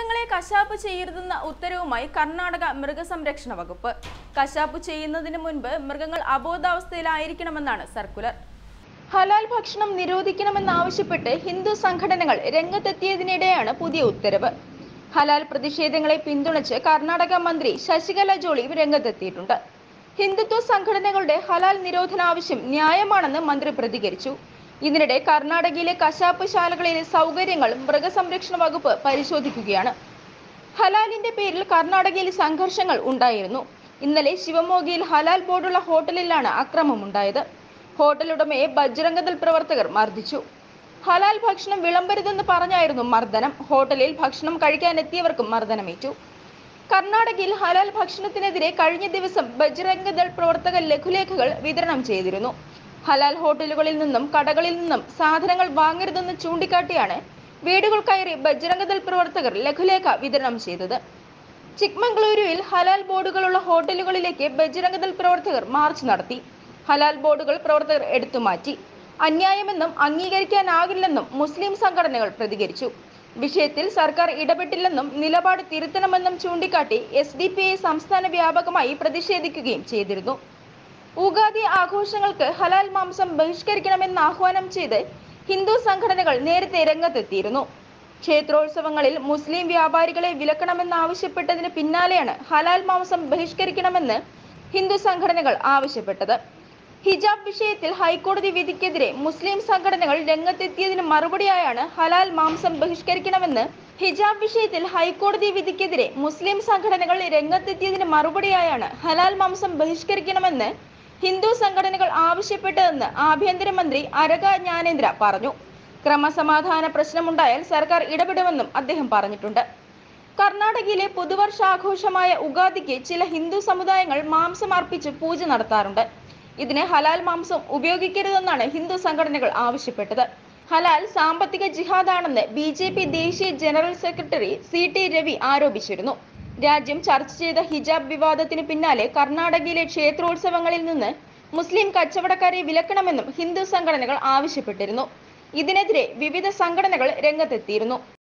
മൃഗങ്ങളെ കശാപ്പ് ചെയ്യരുതെന്ന ഉത്തരവുമായി കർണാടക മൃഗസംരക്ഷണ വകുപ്പ് കശാപ്പ് ചെയ്യുന്നതിന് മുൻപ് മൃഗങ്ങൾ അബോധാവസ്ഥയിലായിരിക്കണമെന്നാണ് സർക്കുലർ ഹലാൽ ഭക്ഷണം നിരോധിക്കണമെന്നാവശ്യപ്പെട്ട് ഹിന്ദു സംഘടനകൾ രംഗത്തെത്തിയതിനിടെയാണ് പുതിയ ഉത്തരവ് ഹലാൽ പ്രതിഷേധങ്ങളെ പിന്തുണച്ച് കർണാടക മന്ത്രി ശശികല ജോളി രംഗത്തെത്തിയിട്ടുണ്ട് ഹിന്ദുത്വ സംഘടനകളുടെ ഹലാൽ നിരോധന ആവശ്യം ന്യായമാണെന്ന് മന്ത്രി പ്രതികരിച്ചു ഇതിനിടെ കർണാടകയിലെ കശാപ്പ് ശാലകളിലെ സൗകര്യങ്ങൾ മൃഗസംരക്ഷണ വകുപ്പ് പരിശോധിക്കുകയാണ് ഹലാലിന്റെ പേരിൽ കർണാടകയിൽ സംഘർഷങ്ങൾ ഉണ്ടായിരുന്നു ഇന്നലെ ശിവമോഗിയിൽ ഹലാൽ ബോർഡുള്ള ഹോട്ടലിലാണ് അക്രമമുണ്ടായത് ഹോട്ടൽ ഉടമയെ ബജ്രംഗദൾ പ്രവർത്തകർ മർദ്ദിച്ചു ഹലാൽ ഭക്ഷണം വിളമ്പരുതെന്ന് പറഞ്ഞായിരുന്നു മർദ്ദനം ഹോട്ടലിൽ ഭക്ഷണം കഴിക്കാനെത്തിയവർക്കും മർദ്ദനമേറ്റു കർണാടകയിൽ ഹലാൽ ഭക്ഷണത്തിനെതിരെ കഴിഞ്ഞ ദിവസം ബജ്രംഗദൾ പ്രവർത്തകർ ലഘുലേഖകൾ വിതരണം ചെയ്തിരുന്നു ഹലാൽ ഹോട്ടലുകളിൽ നിന്നും കടകളിൽ നിന്നും സാധനങ്ങൾ വാങ്ങരുതെന്ന് ചൂണ്ടിക്കാട്ടിയാണ് വീടുകൾ കയറി ബജ്രംഗദൾ പ്രവർത്തകർ ലഘുലേഖ വിതരണം ചെയ്തത് ചിക്മംഗളൂരുവിൽ ഹലാൽ ബോർഡുകളുള്ള ഹോട്ടലുകളിലേക്ക് ബജ്രംഗദൾ പ്രവർത്തകർ മാർച്ച് നടത്തി ഹലാൽ ബോർഡുകൾ പ്രവർത്തകർ എടുത്തുമാറ്റി അന്യായമെന്നും അംഗീകരിക്കാനാകില്ലെന്നും മുസ്ലിം സംഘടനകൾ പ്രതികരിച്ചു വിഷയത്തിൽ സർക്കാർ ഇടപെട്ടില്ലെന്നും നിലപാട് തിരുത്തണമെന്നും ചൂണ്ടിക്കാട്ടി എസ് ഡി പി ഐ സംസ്ഥാന വ്യാപകമായി പ്രതിഷേധിക്കുകയും ചെയ്തിരുന്നു ഉഗാദി ആഘോഷങ്ങൾക്ക് ഹലാൽ മാംസം ബഹിഷ്കരിക്കണമെന്ന് ആഹ്വാനം ചെയ്ത് ഹിന്ദു സംഘടനകൾ നേരത്തെ രംഗത്തെത്തിയിരുന്നു ക്ഷേത്രോത്സവങ്ങളിൽ മുസ്ലിം വ്യാപാരികളെ വിലക്കണമെന്നാവശ്യപ്പെട്ടതിന് പിന്നാലെയാണ് ഹലാൽ മാംസം ബഹിഷ്കരിക്കണമെന്ന് ഹിന്ദു സംഘടനകൾ ആവശ്യപ്പെട്ടത് ഹിജാബ് വിഷയത്തിൽ ഹൈക്കോടതി വിധിക്കെതിരെ മുസ്ലിം സംഘടനകൾ രംഗത്തെത്തിയതിന് മറുപടിയായാണ് ഹലാൽ മാംസം ബഹിഷ്കരിക്കണമെന്ന് ഹിജാബ് വിഷയത്തിൽ ഹൈക്കോടതി വിധിക്കെതിരെ മുസ്ലിം സംഘടനകൾ രംഗത്തെത്തിയതിന് മറുപടിയായാണ് ഹലാൽ മാംസം ബഹിഷ്കരിക്കണമെന്ന് ഹിന്ദു സംഘടനകൾ ആവശ്യപ്പെട്ടതെന്ന് ആഭ്യന്തരമന്ത്രി അരക ജ്ഞാനേന്ദ്ര പറഞ്ഞു ക്രമസമാധാന പ്രശ്നമുണ്ടായാൽ സർക്കാർ ഇടപെടുമെന്നും അദ്ദേഹം പറഞ്ഞിട്ടുണ്ട് കർണാടകയിലെ പുതുവർഷാഘോഷമായ ഉഗാദിക്ക് ചില ഹിന്ദു സമുദായങ്ങൾ മാംസം അർപ്പിച്ച് പൂജ നടത്താറുണ്ട് ഇതിന് ഹലാൽ മാംസം ഉപയോഗിക്കരുതെന്നാണ് ഹിന്ദു സംഘടനകൾ ആവശ്യപ്പെട്ടത് ഹലാൽ സാമ്പത്തിക ജിഹാദാണെന്ന് ബി ജെ പി ദേശീയ general secretary C T Ravi ആരോപിച്ചിരുന്നു രാജ്യം ചർച്ച ചെയ്ത ഹിജാബ് വിവാദത്തിന് പിന്നാലെ കർണാടകയിലെ ക്ഷേത്രോത്സവങ്ങളിൽ നിന്ന് മുസ്ലിം കച്ചവടക്കാരെ വിലക്കണമെന്നും ഹിന്ദു സംഘടനകൾ ആവശ്യപ്പെട്ടിരുന്നു ഇതിനെതിരെ വിവിധ സംഘടനകൾ രംഗത്തെത്തിയിരുന്നു